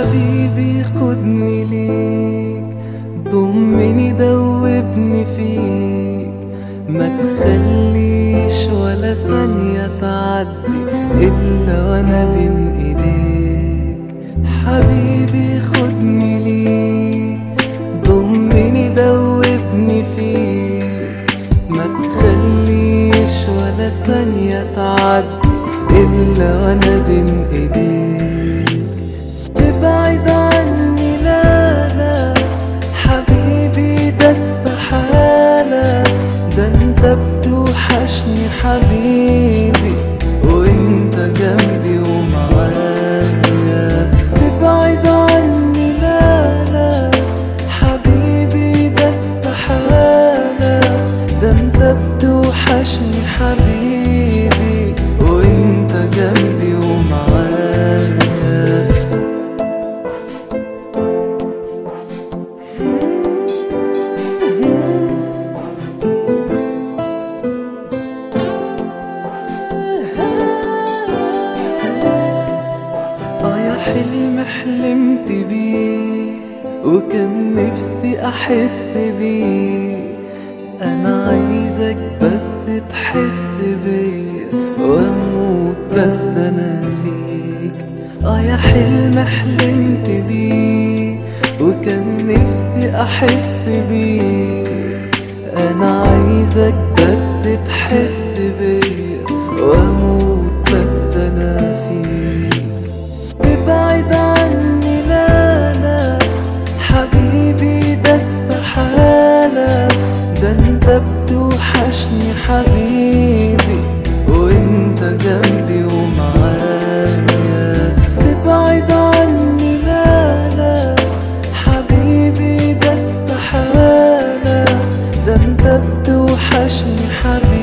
حبيبي خدني ليك ضمني دوبني فيك ما تخليش ولا ثانية تعدي إلا وأنا بين إيديك حبيبي خدني ليك ضمني دوبني فيك ما تخليش ولا ثانية تعدي إلا وأنا بين إيديك تبعد عني لا لا حبيبي ده استحالة ده انت بتوحشني حبيبي وانت جنبي ومعايا تبعد عني لا لا حبيبي ده استحالة ده انت بتوحشني حبيبي وانت جنبي ومعايا اه يا حلم حلمت بيه وكان نفسي احس بيه انا عايزك بس تحس بيا واموت بس انا فيك اه يا حلم حلمت بيه وكان نفسي احس بيه انا عايزك بس تحس بيا واموت بس انا فيك تبعد عني لا لا حبيبي ده استحالة ده انت بتوحشني حبيبي وانت جنبي ومعايا تبعد عني لا لا حبيبي ده استحالة ده انت بتوحشني حبيبي